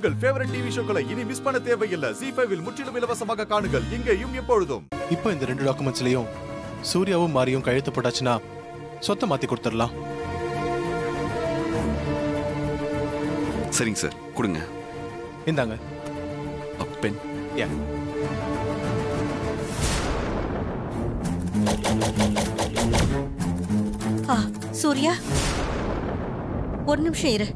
உங்கள் favourite TV ஷோக்களை இனி miss பண்ண தேவையில்லை ஜி ஃபைவில் முற்றிலும் இலவசமாக காணுங்கள் இங்கேயும் எப்பொழுதும் இப்போ இந்த ரெண்டு டாக்குமெண்ட்ஸ்லயும் சூர்யாவும் மாரியும் கையெழுத்து போட்டாச்சுன்னா சொத்தை மாத்தி கொடுத்துடலாம் சரிங்க சார் கொடுங்க இந்தாங்க பென் யா ஆ சூர்யா ஒரு நிமிஷம் இரு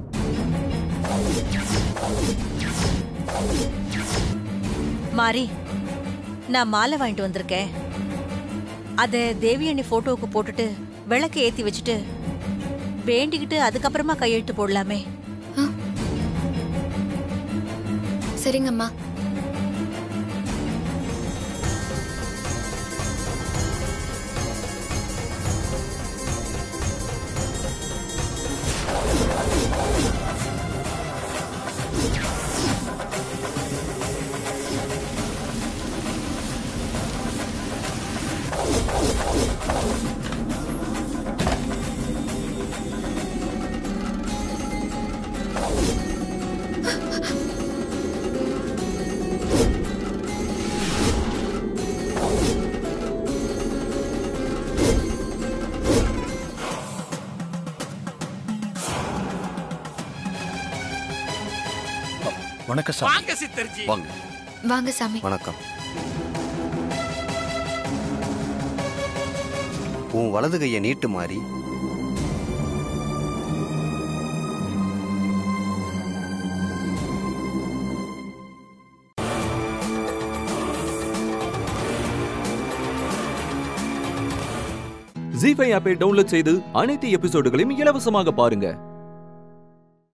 மாரி நான் மாலை வாங்கிட்டு வந்திருக்கேன் அத தேவியண்ணி போட்டோவுக்கு போட்டுட்டு விளக்கு ஏத்தி வச்சுட்டு வேண்டிக்கிட்டு அதுக்கப்புறமா கையெழுத்து போடலாமே சரிங்கம்மா வணக்கம் சார் வாங்க சித்தர்ஜி வாங்க வாங்க சாமி வணக்கம் உன் வலது கையை நீட்டு மாறி ஜி ஃபைவ் ஆப்பை டவுன்லோட் செய்து அனைத்து எபிசோடுகளையும் இலவசமாக பாருங்க